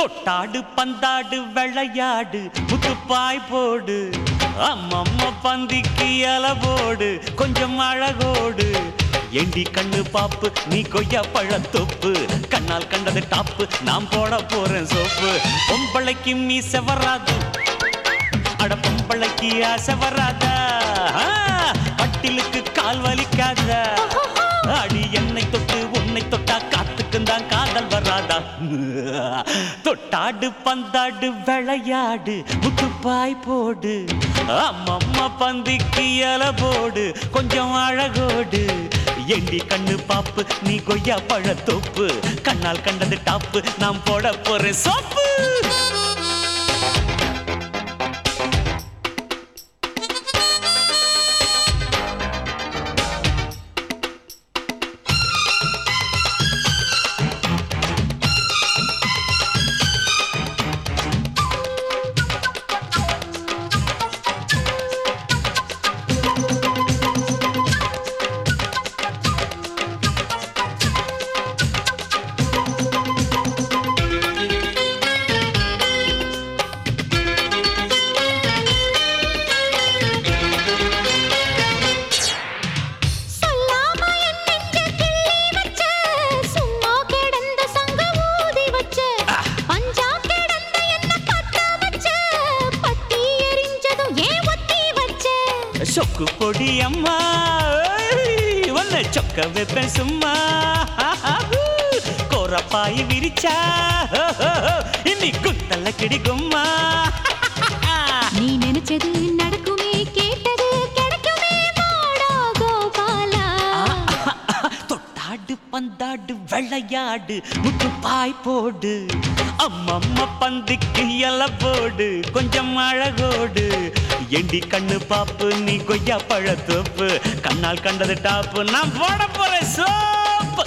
தொட்டாடு பந்தாடு விளையாடு முத்துப்பாய் போடு அம்மம்மா பந்திக்கு இல போடு கொஞ்சம் அழகோடு எண்டி கண்ணு பாப்பு நீ கொய்யா பழத்தொப்பு கண்ணால் கண்டது டாப்பு நான் போட போறேன் சோப்பு பொம்பளைக்கு மீச வராது அட பொம்பளைக்கு ஆசை வராதா ஆ, கட்டிலுக்கு கால் வலிக்காதா அடி என்னை தொட்டு உன்னை தொட்டா காத்துக்கும் தான் காதல் வராதா தொட்டாடு பந்தாடு விளையாடு முத்துப்பாய் போடு அம்மம்மா பந்திக்கு இல போடு கொஞ்சம் அழகோடு எண்டி கண்ணு பாப்பு நீ கொய்யா பழத்தோப்பு கண்ணால் கண்டது டாப்பு நான் போட போறேன் சோப்பு சொல்லாம என் நெஞ்ச கிள்ளி வச்ச, சும்மா கிடந்த சங்க ஊதி வச்ச, பஞ்சா கிடந்த என்ன பத்த வச்ச, பத்தி எரிஞ்சதும் ஏன் ஒத்தி வச்ச? சொக்கு பொடி அம்மா ஏய், உன்னை சொக்க வைப்பேன் சும்மா கோரப்பாய் விரிச்சா இன்னி குத்தல கிடிக்கும்மா நீ நினைச்சது நடக்குமே கேட்டது கிடைக்குமே மாடா கோபாலா தொட்டாடு பந்தாடு விளையாடு முத்துப்பாய் போடு அம்மம்மா பந்திக்கு இல போடு கொஞ்சம் அழகோடு எண்டி கண்ணு பாப்பு நீ கொய்யா பழத்தோப்பு கண்ணால் கண்டது டாப்பு நான் போட போறேன் சோப்பு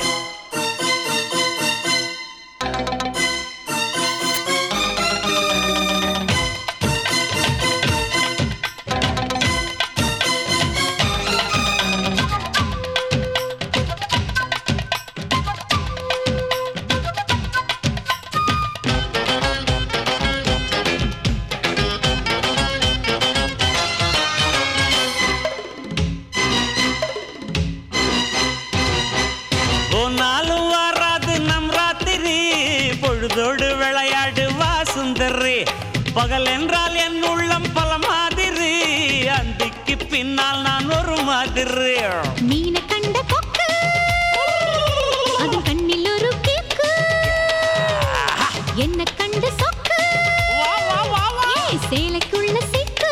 போனாலும் வராது நம் ராத்திரி பொழுதோடு விளையாடு வா சுந்தரி பகல் என்றால் என் உள்ளம் பல மாதிரி அந்திக்கு பின்னால் நான் ஒரு மாதிரி மீனை கண்ட கொக்கு அதன் கண்ணில் ஒரு கேக்கு என்ன கண்டு சொக்கு வா, வா, வா, வா. ஏய், சேலைக்குள்ள சிக்கு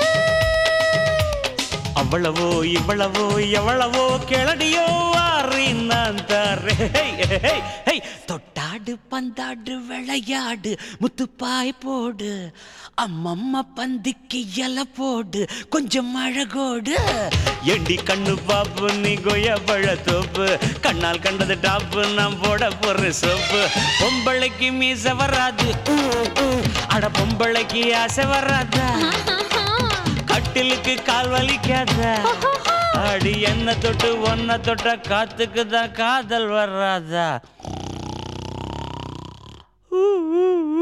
அவ்வளவோ இவ்வளவோ எவ்வளவோ கிளடியோ வாரி நான் தாரே தொட்டாடு பந்தாடு விளையாடு முத்துப்பாய் போடு அம்மம்மா பந்திக்கு இல போடு கொஞ்சம் அழகோடு எண்டி கண்ணு பாப்பு நீ கொய்யா பழத்தோப்பு கண்ணால் கண்டது டாப்பு நான் போட போற சோப்பு பொம்பளைக்கு மீச வராது ஊ, ஊ. அட பொம்பளைக்கு ஆசை வராதா கட்டிலுக்கு கால் வலிக்காத அடி என்ன தொட்டு ஒன்ன தொட்ட காத்துக்கு தான் காதல் வராதா ஊ, ஊ, ஊ.